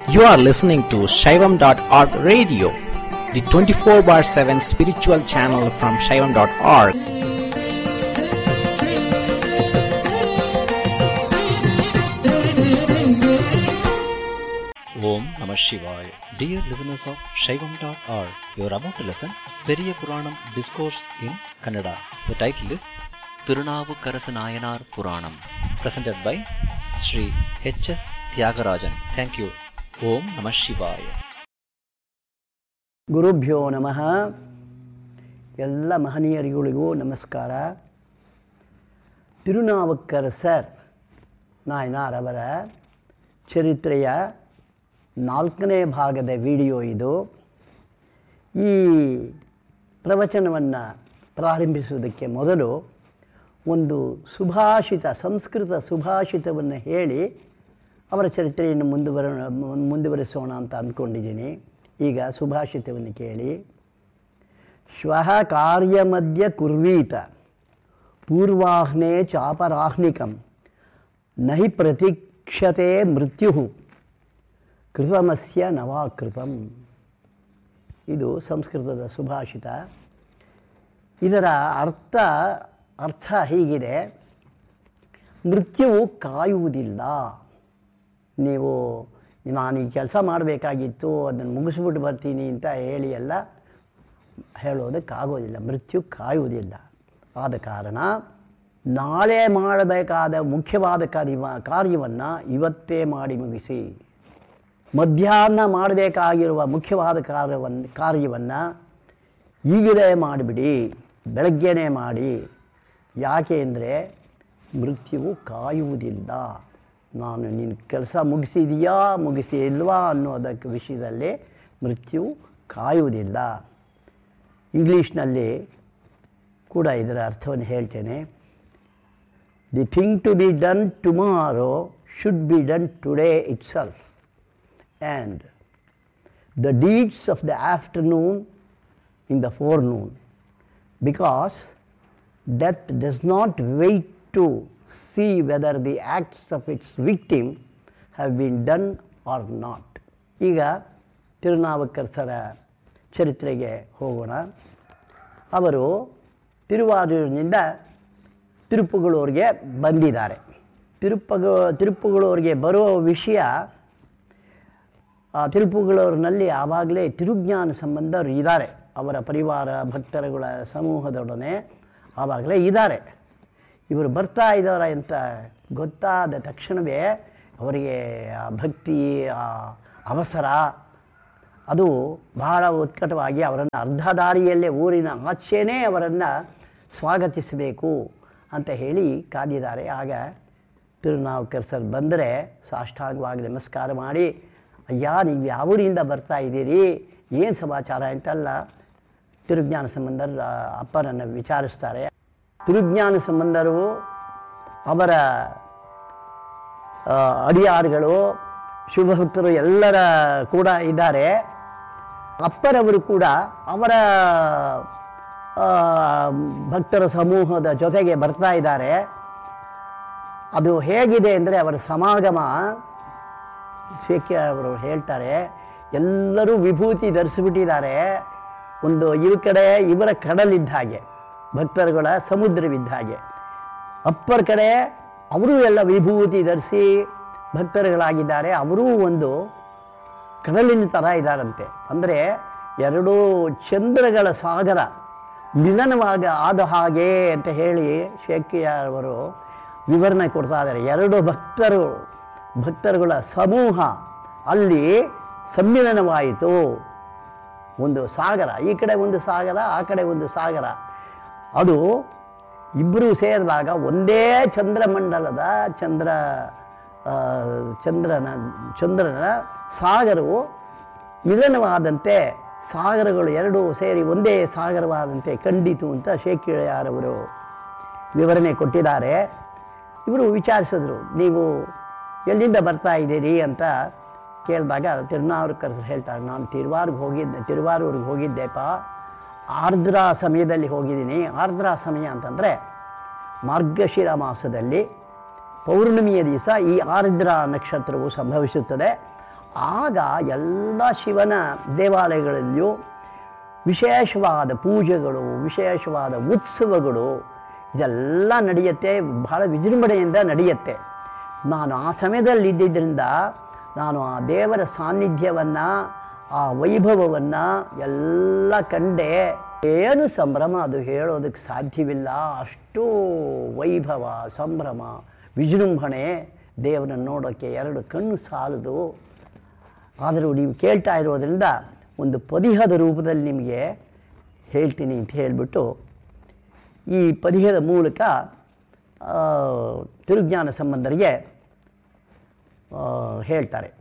You are listening to Shaivam.org radio, the 24 bar 7 spiritual channel from Shaivam.org. Om Namah Shivaya. Dear listeners of Shaivam.org, you are about to listen Periya Puranam Discourse in Kannada. The title is Tirunavukarasa Nayanar Puranam, presented by Sri H.S. Tyagarajan. Thank you. Om Namah Shivaya. ಗುರುಭ್ಯೋ ನಮಃ ಎಲ್ಲ ಮಹನೀಯರುಗಳಿಗೂ ನಮಸ್ಕಾರ ತಿರುನಾವಕ್ಕರ sir ನಾಯನಾರವರ ಚರಿತ್ರೆಯ ನಾಲ್ಕನೇ ಭಾಗದ video ಇದು ಈ ಪ್ರವಚನವನ್ನು ಪ್ರಾರಂಭಿಸುವುದಕ್ಕೆ ಮೊದಲು ಒಂದು ಸುಭಾಷಿತ ಸಂಸ್ಕೃತ ಸುಭಾಷಿತವನ್ನು ಹೇಳಿ ಅವರ ಚರಿತ್ರೆಯನ್ನು ಮುಂದುವರ ಮುಂದುವರಿಸೋಣ ಅಂತ ಅಂದ್ಕೊಂಡಿದ್ದೀನಿ ಈಗ ಸುಭಾಷಿತವನ್ನು ಕೇಳಿ ಶ್ವಃ ಕಾರ್ಯಮಧ್ಯ ಕುರ್ವೀತ ಪೂರ್ವಾಹ್ನೆ ಚಾಪರಾಹ್ನಿಕಂ ನಹಿ ಪ್ರತೀಕ್ಷತೆ ಮೃತ್ಯು ಕೃತಮಸ್ಯ ನವಾಕೃತಂ ಇದು ಸಂಸ್ಕೃತದ ಸುಭಾಷಿತ ಇದರ ಅರ್ಥ ಅರ್ಥ ಹೀಗಿದೆ ಮೃತ್ಯುವು ಕಾಯುವುದಿಲ್ಲ ನೀವು ನಾನು ಈ ಕೆಲಸ ಮಾಡಬೇಕಾಗಿತ್ತು ಅದನ್ನು ಮುಗಿಸ್ಬಿಟ್ಟು ಬರ್ತೀನಿ ಅಂತ ಹೇಳಿ ಎಲ್ಲ ಹೇಳೋದಕ್ಕಾಗೋದಿಲ್ಲ ಮೃತ್ಯು ಕಾಯುವುದಿಲ್ಲ ಆದ ಕಾರಣ ನಾಳೆ ಮಾಡಬೇಕಾದ ಮುಖ್ಯವಾದ ಕಾರ್ಯ ಕಾರ್ಯವನ್ನು ಇವತ್ತೇ ಮಾಡಿ ಮುಗಿಸಿ ಮಧ್ಯಾಹ್ನ ಮಾಡಬೇಕಾಗಿರುವ ಮುಖ್ಯವಾದ ಕಾರ್ಯವನ್ನು ಕಾರ್ಯವನ್ನು ಈಗಲೇ ಮಾಡಿಬಿಡಿ ಬೆಳಗ್ಗೆನೇ ಮಾಡಿ ಯಾಕೆ ಅಂದರೆ ಮೃತ್ಯುವು ಕಾಯುವುದಿಲ್ಲ ನಾನು ನಿನ್ನ ಕೆಲಸ ಮುಗಿಸಿದೆಯಾ ಮುಗಿಸಿ ಇಲ್ವಾ ಅನ್ನೋದಕ್ಕೆ ವಿಷಯದಲ್ಲಿ ಮೃತ್ಯು ಕಾಯುವುದಿಲ್ಲ ಇಂಗ್ಲೀಷ್ನಲ್ಲಿ ಕೂಡ ಇದರ ಅರ್ಥವನ್ನು ಹೇಳ್ತೇನೆ the thing to be done tomorrow should be done today itself and the deeds of the afternoon in the forenoon because death does not wait to see whether the acts of its victim have been done or not. ಈಗ ತಿರುನಾವಕ್ಕರ್ಸರ ಚರಿತ್ರೆಗೆ ಹೋಗೋಣ ಅವರು ತಿರುವಾರೂರಿನಿಂದ ತಿರುಪುಗಳೂರಿಗೆ ಬಂದಿದ್ದಾರೆ ತಿರುಪಗ ತಿರುಪುಗಳೂರಿಗೆ ಬರುವ ವಿಷಯ ಆ ತಿರುಪುಗಳೂರಿನಲ್ಲಿ ಆವಾಗಲೇ ತಿರುಜ್ಞಾನ ಸಂಬಂಧರು ಇದ್ದಾರೆ ಅವರ ಪರಿವಾರ ಭಕ್ತರುಗಳ ಸಮೂಹದೊಡನೆ ಆವಾಗಲೇ ಇದ್ದಾರೆ ಇವರು ಬರ್ತಾ ಇದ್ದಾರೆ ಅಂತ ಗೊತ್ತಾದ ತಕ್ಷಣವೇ ಅವರಿಗೆ ಆ ಭಕ್ತಿ ಆ ಅವಸರ ಅದು ಬಹಳ ಉತ್ಕಟವಾಗಿ ಅವರನ್ನು ಅರ್ಧ ದಾರಿಯಲ್ಲೇ ಊರಿನ ಆಚೆನೇ ಅವರನ್ನು ಸ್ವಾಗತಿಸಬೇಕು ಅಂತ ಹೇಳಿ ಕಾದಿದ್ದಾರೆ ಆಗ ತಿರುನಾವ್ಕರ್ ಸರ್ ಬಂದರೆ ಸಾಷ್ಟಾಂಗವಾಗಿ ನಮಸ್ಕಾರ ಮಾಡಿ ಅಯ್ಯ ನೀವು ಯಾವ ಊರಿಂದ ಬರ್ತಾ ಇದ್ದೀರಿ ಏನು ಸಮಾಚಾರ ಅಂತಲ್ಲ ತಿರುಜ್ಞಾನ ಸಂಬಂಧರು ಅಪ್ಪನನ್ನು ವಿಚಾರಿಸ್ತಾರೆ ತಿರುಜ್ಞಾನ ಸಂಬಂಧರು ಅವರ ಅಡಿಯಾರುಗಳು ಶುಭಭಕ್ತರು ಎಲ್ಲರ ಕೂಡ ಇದ್ದಾರೆ ಅಪ್ಪರವರು ಕೂಡ ಅವರ ಭಕ್ತರ ಸಮೂಹದ ಜೊತೆಗೆ ಬರ್ತಾ ಇದ್ದಾರೆ ಅದು ಹೇಗಿದೆ ಅಂದರೆ ಅವರ ಸಮಾಗಮ ಶೇಖ್ಯ ಅವರು ಹೇಳ್ತಾರೆ ಎಲ್ಲರೂ ವಿಭೂತಿ ಧರಿಸಿಬಿಟ್ಟಿದ್ದಾರೆ ಒಂದು ಇವ ಕಡೆ ಇವರ ಕಡಲಿದ್ದ ಹಾಗೆ ಭಕ್ತರುಗಳ ಸಮುದ್ರವಿದ್ದ ಹಾಗೆ ಅಪ್ಪರ ಕಡೆ ಅವರು ಎಲ್ಲ ವಿಭೂತಿ ಧರಿಸಿ ಭಕ್ತರುಗಳಾಗಿದ್ದಾರೆ ಅವರೂ ಒಂದು ಕಡಲಿನ ಥರ ಇದ್ದಾರಂತೆ ಅಂದರೆ ಎರಡು ಚಂದ್ರಗಳ ಸಾಗರ ಮಿಲನವಾಗ ಆದ ಹಾಗೆ ಅಂತ ಹೇಳಿ ಶೇಖಿಯ ಅವರು ವಿವರಣೆ ಕೊಡ್ತಾ ಇದ್ದಾರೆ ಎರಡು ಭಕ್ತರು ಭಕ್ತರುಗಳ ಸಮೂಹ ಅಲ್ಲಿ ಸಮ್ಮಿಲನವಾಯಿತು ಒಂದು ಸಾಗರ ಈ ಕಡೆ ಒಂದು ಸಾಗರ ಆ ಕಡೆ ಒಂದು ಸಾಗರ ಅದು ಇಬ್ಬರು ಸೇರಿದಾಗ ಒಂದೇ ಚಂದ್ರಮಂಡಲದ ಚಂದ್ರ ಚಂದ್ರನ ಚಂದ್ರನ ಸಾಗರವು ಮಿಲನವಾದಂತೆ ಸಾಗರಗಳು ಎರಡೂ ಸೇರಿ ಒಂದೇ ಸಾಗರವಾದಂತೆ ಕಂಡಿತು ಅಂತ ಶೇಖಿಯಾರವರು ವಿವರಣೆ ಕೊಟ್ಟಿದ್ದಾರೆ ಇವರು ವಿಚಾರಿಸಿದ್ರು ನೀವು ಎಲ್ಲಿಂದ ಬರ್ತಾ ಇದ್ದೀರಿ ಅಂತ ಕೇಳಿದಾಗ ತಿರುನಾವ್ರಕರ್ ಹೇಳ್ತಾರೆ ನಾನು ತಿರುವಾರ್ಗೆ ಹೋಗಿದ್ದೆ ತಿರುವಾರೂರಿಗೆ ಹೋಗಿದ್ದೆಪ್ಪ ಆರ್ದ್ರ ಸಮಯದಲ್ಲಿ ಹೋಗಿದ್ದೀನಿ ಆರ್ದ್ರ ಸಮಯ ಅಂತಂದರೆ ಮಾರ್ಗಶಿರ ಮಾಸದಲ್ಲಿ ಪೌರ್ಣಮಿಯ ದಿವಸ ಈ ಆರ್ದ್ರ ನಕ್ಷತ್ರವು ಸಂಭವಿಸುತ್ತದೆ ಆಗ ಎಲ್ಲ ಶಿವನ ದೇವಾಲಯಗಳಲ್ಲಿಯೂ ವಿಶೇಷವಾದ ಪೂಜೆಗಳು ವಿಶೇಷವಾದ ಉತ್ಸವಗಳು ಇದೆಲ್ಲ ನಡೆಯುತ್ತೆ ಬಹಳ ವಿಜೃಂಭಣೆಯಿಂದ ನಡೆಯುತ್ತೆ ನಾನು ಆ ಸಮಯದಲ್ಲಿ ಇದ್ದಿದ್ದರಿಂದ ನಾನು ಆ ದೇವರ ಸಾನ್ನಿಧ್ಯವನ್ನು ಆ ವೈಭವವನ್ನು ಎಲ್ಲ ಕಂಡೆ ಏನು ಸಂಭ್ರಮ ಅದು ಹೇಳೋದಕ್ಕೆ ಸಾಧ್ಯವಿಲ್ಲ ಅಷ್ಟು ವೈಭವ ಸಂಭ್ರಮ ವಿಜೃಂಭಣೆ ದೇವರನ್ನು ನೋಡೋಕ್ಕೆ ಎರಡು ಕಣ್ಣು ಸಾಲದು ಆದರೂ ನೀವು ಕೇಳ್ತಾ ಇರೋದ್ರಿಂದ ಒಂದು ಪದಿಹದ ರೂಪದಲ್ಲಿ ನಿಮಗೆ ಹೇಳ್ತೀನಿ ಅಂತ ಹೇಳಿಬಿಟ್ಟು ಈ ಪದಿಹದ ಮೂಲಕ ಆ, ತಿರುಜ್ಞಾನ ಸಂಬಂಧರಿಗೆ ಆ, ಹೇಳ್ತಾರೆ